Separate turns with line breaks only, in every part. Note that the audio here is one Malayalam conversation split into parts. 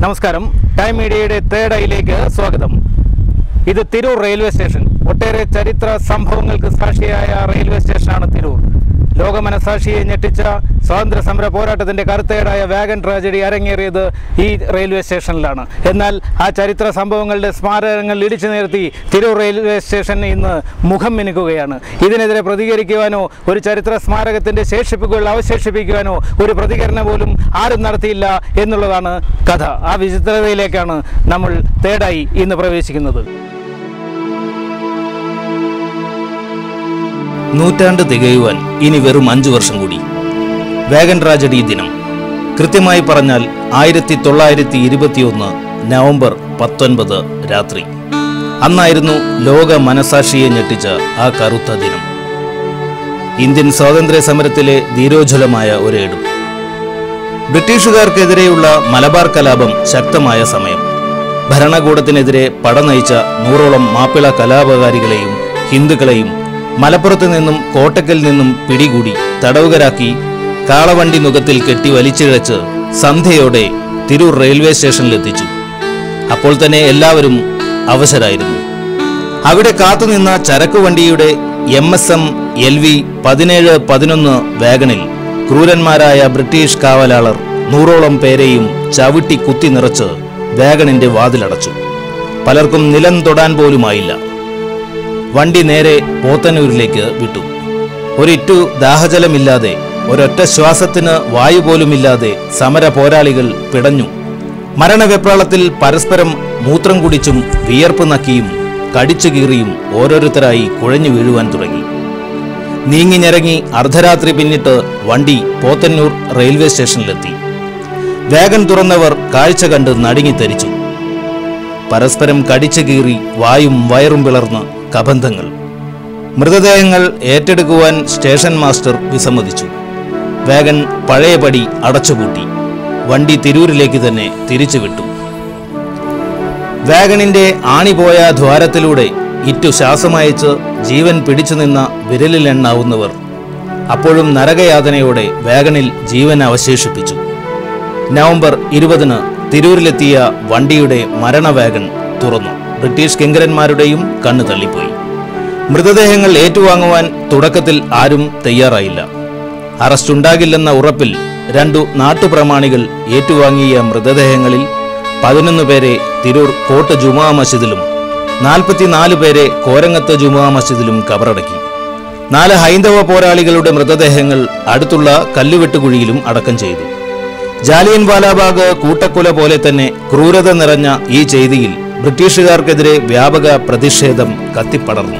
നമസ്കാരം ടൈം മീഡിയയുടെ തേർഡ് ഐയിലേക്ക് സ്വാഗതം ഇത് തിരൂർ റെയിൽവേ സ്റ്റേഷൻ ഒട്ടേറെ ചരിത്ര സംഭവങ്ങൾക്ക് സാക്ഷിയായ റെയിൽവേ സ്റ്റേഷനാണ് തിരൂർ ലോകമനസാക്ഷിയെ ഞെട്ടിച്ച സ്വാതന്ത്ര്യ സമര പോരാട്ടത്തിന്റെ കറുത്തേടായ വാഗൻ ട്രാജഡി അരങ്ങേറിയത് ഈ റെയിൽവേ സ്റ്റേഷനിലാണ് എന്നാൽ ആ ചരിത്ര സംഭവങ്ങളുടെ സ്മാരകങ്ങൾ ഇടിച്ചു നിരത്തി തിരൂർ റെയിൽവേ സ്റ്റേഷൻ ഇന്ന് മുഖം മിനുക്കുകയാണ് ഇതിനെതിരെ പ്രതികരിക്കുവാനോ ഒരു ചരിത്ര സ്മാരകത്തിന്റെ ശേഷിപ്പുകൾ അവശേഷിപ്പിക്കുവാനോ ഒരു പ്രതികരണം പോലും ആരും നടത്തിയില്ല എന്നുള്ളതാണ് കഥ ആ വിചിത്രതയിലേക്കാണ് നമ്മൾ തേടായി ഇന്ന് പ്രവേശിക്കുന്നത്
നൂറ്റാണ്ട് തികയുവാൻ ഇനി വെറും അഞ്ചു വർഷം കൂടി വാഗൻ ട്രാജഡി ദിനം കൃത്യമായി പറഞ്ഞാൽ ആയിരത്തി തൊള്ളായിരത്തി ഇരുപത്തിയൊന്ന് നവംബർ പത്തൊൻപത് രാത്രി അന്നായിരുന്നു ലോക മനസാക്ഷിയെ ഞെട്ടിച്ച ആ കറുത്ത ദിനം ഇന്ത്യൻ സ്വാതന്ത്ര്യ സമരത്തിലെ ധീരോജ്വലമായ ഒരേടും ബ്രിട്ടീഷുകാർക്കെതിരെയുള്ള മലബാർ കലാപം ശക്തമായ സമയം ഭരണകൂടത്തിനെതിരെ പടനയിച്ച നൂറോളം മാപ്പിള കലാപകാരികളെയും ഹിന്ദുക്കളെയും മലപ്പുറത്ത് നിന്നും കോട്ടക്കൽ നിന്നും പിടികൂടി തടവുകരാക്കി കാളവണ്ടി നുഖത്തിൽ കെട്ടി വലിച്ചിഴച്ച് സന്ധ്യയോടെ തിരൂർ റെയിൽവേ സ്റ്റേഷനിലെത്തിച്ചു അപ്പോൾ തന്നെ എല്ലാവരും അവശരായിരുന്നു അവിടെ കാത്തുനിന്ന ചരക്കുവണ്ടിയുടെ M S M L V പതിനേഴ് പതിനൊന്ന് വാഗണിൽ ക്രൂരന്മാരായ ബ്രിട്ടീഷ് കാവലാളർ നൂറോളം പേരെയും ചവിട്ടി കുത്തി നിറച്ച് വാഗണിന്റെ വാതിലടച്ചു പലർക്കും നിലം തൊടാൻ പോലുമായില്ല വണ്ടി നേരെ പോത്തന്നൂരിലേക്ക് വിട്ടു ഒരിറ്റു ദാഹജലമില്ലാതെ ഒരൊറ്റ ശ്വാസത്തിന് വായു പോലുമില്ലാതെ സമര പോരാളികൾ പിടഞ്ഞു മരണവെപ്രാളത്തിൽ പരസ്പരം മൂത്രം കുടിച്ചും വിയർപ്പ് നക്കിയും കടിച്ചു കീറിയും ഓരോരുത്തരായി കുഴഞ്ഞു വീഴുവാൻ തുടങ്ങി നീങ്ങിഞ്ഞിറങ്ങി അർദ്ധരാത്രി പിന്നിട്ട് വണ്ടി പോത്തന്നൂർ റെയിൽവേ സ്റ്റേഷനിലെത്തി വേഗൻ തുറന്നവർ കാഴ്ച കണ്ട് നടുങ്ങിത്തരിച്ചു പരസ്പരം കടിച്ചു കീറി വായും വയറും പിളർന്ന് കബന്ധങ്ങൾ മൃതദേഹങ്ങൾ ഏറ്റെടുക്കുവാൻ സ്റ്റേഷൻ മാസ്റ്റർ വിസമ്മതിച്ചു വേഗൻ പഴയപടി അടച്ചുപൂട്ടി വണ്ടി തിരൂരിലേക്ക് തന്നെ തിരിച്ചുവിട്ടു വാഗണിന്റെ ആണിപോയ ദ്വാരത്തിലൂടെ ഇറ്റു ശ്വാസമയച്ച് ജീവൻ പിടിച്ചു നിന്ന വിരലിലെണ്ണാവുന്നവർ അപ്പോഴും നരകയാതനയോടെ വാഗണിൽ ജീവൻ അവശേഷിപ്പിച്ചു നവംബർ ഇരുപതിന് തിരൂരിലെത്തിയ വണ്ടിയുടെ മരണവാഗൺ തുറന്നു ബ്രിട്ടീഷ് കിങ്കരന്മാരുടെയും കണ്ണു തള്ളിപ്പോയി മൃതദേഹങ്ങൾ ഏറ്റുവാങ്ങുവാൻ തുടക്കത്തിൽ ആരും തയ്യാറായില്ല അറസ്റ്റ് ഉണ്ടാകില്ലെന്ന ഉറപ്പിൽ രണ്ടു നാട്ടുപ്രമാണികൾ ഏറ്റുവാങ്ങിയ മൃതദേഹങ്ങളിൽ പതിനൊന്ന് പേരെ തിരൂർ കോട്ട് ജുമാ മസ്ജിദിലും നാൽപ്പത്തിനാല് പേരെ കോരങ്ങത്ത് ജുമാ മസ്ജിദിലും കബറടക്കി നാല് ഹൈന്ദവ പോരാളികളുടെ മൃതദേഹങ്ങൾ അടുത്തുള്ള കല്ലുവെട്ടുകുഴിയിലും അടക്കം ചെയ്തു ജാലിയൻ വാലാബാഗ് കൂട്ടക്കൊല പോലെ തന്നെ ക്രൂരത നിറഞ്ഞ ഈ ചെയ്തിയിൽ ബ്രിട്ടീഷുകാർക്കെതിരെ വ്യാപക പ്രതിഷേധം കത്തിപ്പടർന്നു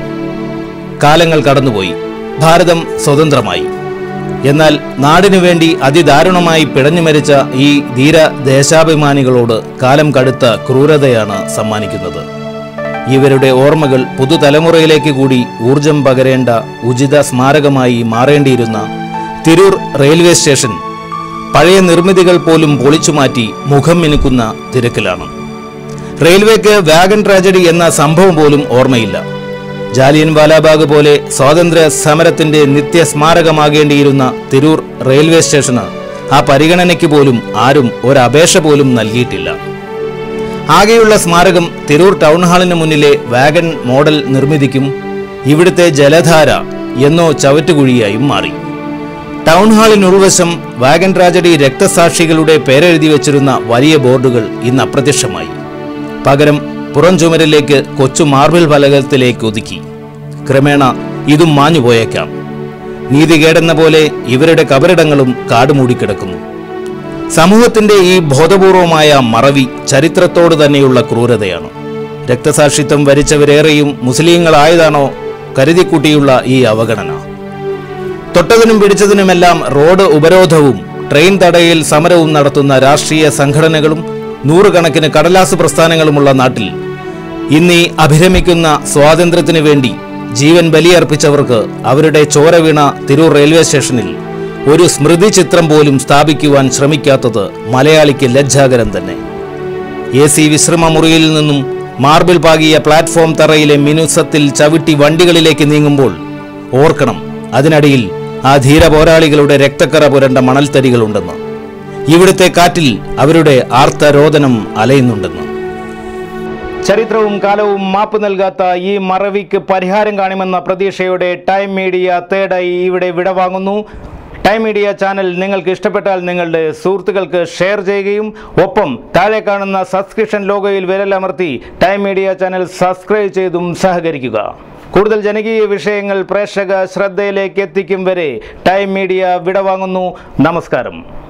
കാലങ്ങൾ കടന്നുപോയി ഭാരതം സ്വതന്ത്രമായി എന്നാൽ നാടിനു വേണ്ടി അതിദാരുണമായി പിടഞ്ഞു മരിച്ച ഈ ധീര ദേശാഭിമാനികളോട് കാലം കടുത്ത ക്രൂരതയാണ് സമ്മാനിക്കുന്നത് ഇവരുടെ ഓർമ്മകൾ പുതുതലമുറയിലേക്ക് കൂടി ഊർജം പകരേണ്ട ഉചിത സ്മാരകമായി മാറേണ്ടിയിരുന്ന തിരൂർ റെയിൽവേ സ്റ്റേഷൻ പഴയ നിർമ്മിതികൾ പോലും പൊളിച്ചുമാറ്റി മുഖം മിനുക്കുന്ന തിരക്കിലാണ് റെയിൽവേക്ക് വാഗൺ ട്രാജഡി എന്ന സംഭവം പോലും ഓർമ്മയില്ല ജാലിയൻ വാലാബാഗ് പോലെ സ്വാതന്ത്ര്യ സമരത്തിന്റെ നിത്യസ്മാരകമാകേണ്ടിയിരുന്ന തിരൂർ റെയിൽവേ സ്റ്റേഷന് ആ പരിഗണനയ്ക്ക് പോലും ആരും ഒരപേക്ഷ പോലും നൽകിയിട്ടില്ല ആകെയുള്ള സ്മാരകം തിരൂർ ടൗൺ ഹാളിന് മുന്നിലെ വാഗൺ മോഡൽ നിർമ്മിതിക്കും ഇവിടുത്തെ ജലധാര എന്നോ ചവറ്റുകുഴിയായും മാറി ടൗൺ ഹാളിനുൾവശം വാഗൺ ട്രാജഡി രക്തസാക്ഷികളുടെ പേരെഴുതി വെച്ചിരുന്ന വലിയ ബോർഡുകൾ ഇന്ന് അപ്രത്യക്ഷമായി പകരം പുറം ചുമരിലേക്ക് കൊച്ചു മാർബിൾ ഫലകത്തിലേക്ക് ഒതുക്കി ക്രമേണ ഇതും മാഞ്ഞു പോയേക്കാം നീതികേടെന്ന പോലെ ഇവരുടെ കബറിടങ്ങളും കാടുമൂടിക്കിടക്കുന്നു സമൂഹത്തിന്റെ ഈ ബോധപൂർവമായ മറവി ചരിത്രത്തോട് തന്നെയുള്ള ക്രൂരതയാണ് രക്തസാക്ഷിത്വം വരിച്ചവരേറെയും മുസ്ലിങ്ങളായതാണോ കരുതിക്കൂട്ടിയുള്ള ഈ അവഗണന തൊട്ടതിനും പിടിച്ചതിനുമെല്ലാം റോഡ് ഉപരോധവും ട്രെയിൻ തടയൽ സമരവും നടത്തുന്ന രാഷ്ട്രീയ സംഘടനകളും നൂറുകണക്കിന് കടലാസ് പ്രസ്ഥാനങ്ങളുമുള്ള നാട്ടിൽ ഇന്നീ അഭിരമിക്കുന്ന സ്വാതന്ത്ര്യത്തിനു വേണ്ടി ജീവൻ ബലിയർപ്പിച്ചവർക്ക് അവരുടെ ചോര വീണ തിരൂർ റെയിൽവേ സ്റ്റേഷനിൽ ഒരു സ്മൃതി ചിത്രം പോലും സ്ഥാപിക്കുവാൻ ശ്രമിക്കാത്തത് മലയാളിക്ക് ലജ്ജാകരം തന്നെ എ സി വിശ്രമ മുറിയിൽ നിന്നും മാർബിൾ പാകിയ പ്ലാറ്റ്ഫോം തറയിലെ മിനുസത്തിൽ ചവിട്ടി വണ്ടികളിലേക്ക് നീങ്ങുമ്പോൾ ഓർക്കണം അതിനടിയിൽ ആ ധീര പോരാളികളുടെ രക്തക്കറ പുരണ്ട മണൽത്തരികളുണ്ടെന്ന് ഇവിടുത്തെ കാറ്റിൽ അവരുടെ ആർത്തരോദനം അലയുന്നുണ്ടെന്ന്
ചരിത്രവും കാലവും മാപ്പ് നൽകാത്ത ഈ മറവിക്ക് പരിഹാരം കാണുമെന്ന പ്രതീക്ഷയോടെ ടൈം മീഡിയ തേർഡായി ഇവിടെ വിടവാങ്ങുന്നു ടൈം മീഡിയ ചാനൽ നിങ്ങൾക്ക് ഇഷ്ടപ്പെട്ടാൽ നിങ്ങളുടെ സുഹൃത്തുക്കൾക്ക് ഷെയർ ചെയ്യുകയും ഒപ്പം താഴെ കാണുന്ന സബ്സ്ക്രിപ്ഷൻ ലോഗോയിൽ വിരലമർത്തി ടൈം മീഡിയ ചാനൽ സബ്സ്ക്രൈബ് ചെയ്തും സഹകരിക്കുക കൂടുതൽ ജനകീയ വിഷയങ്ങൾ പ്രേക്ഷക ശ്രദ്ധയിലേക്ക് എത്തിക്കും വരെ ടൈം മീഡിയ വിടവാങ്ങുന്നു നമസ്കാരം